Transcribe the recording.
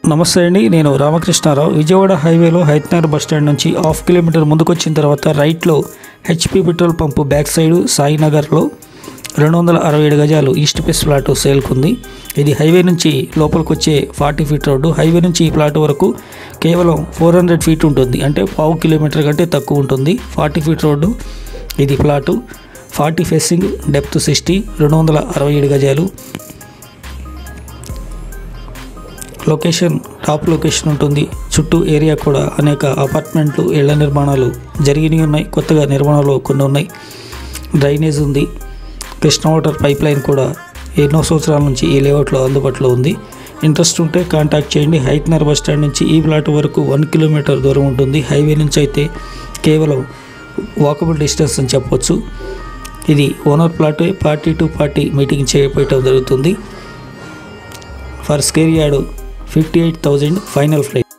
నమస్తే అండి నేను రామకృష్ణారావు విజయవాడ హైవేలో హైత్నగర్ బస్ స్టాండ్ నుంచి హాఫ్ కిలోమీటర్ ముందుకు వచ్చిన తర్వాత రైట్లో HP petrol pump back side సాయినగర్లో రెండు వందల అరవై ఏడు గజాలు ఈస్ట్ ఫేస్ ప్లాట్ సేల్కుంది ఇది హైవే నుంచి లోపలికి వచ్చే ఫార్టీ ఫీట్ రోడ్డు హైవే నుంచి ఈ ప్లాట్ వరకు కేవలం ఫోర్ హండ్రెడ్ ఫీట్ ఉంటుంది అంటే పావు కిలోమీటర్ కంటే తక్కువ ఉంటుంది ఫార్టీ ఫీట్ రోడ్డు ఇది plot forty facing depth sixty రెండు వందల అరవై ఏడు గజాలు లొకేషన్ టాప్ లొకేషన్ ఉంటుంది చుట్టూ ఏరియా కూడా అనేక అపార్ట్మెంట్లు ఇళ్ల నిర్మాణాలు జరిగినవి ఉన్నాయి కొత్తగా నిర్మాణాలు కొన్ని ఉన్నాయి డ్రైనేజ్ ఉంది కృష్ణ వాటర్ పైప్ లైన్ కూడా ఎన్నో సంవత్సరాల నుంచి ఈ లేఅవుట్లో అందుబాటులో ఉంది ఇంట్రెస్ట్ ఉంటే కాంటాక్ట్ చేయండి హైట్నర్ బస్ స్టాండ్ నుంచి ఈ ప్లాట్ వరకు వన్ కిలోమీటర్ దూరం ఉంటుంది హైవే నుంచి అయితే కేవలం వాకబుల్ డిస్టెన్స్ అని చెప్పొచ్చు ఇది owner plot party to party meeting చేయడం జరుగుతుంది per square yard fifty eight thousand final flight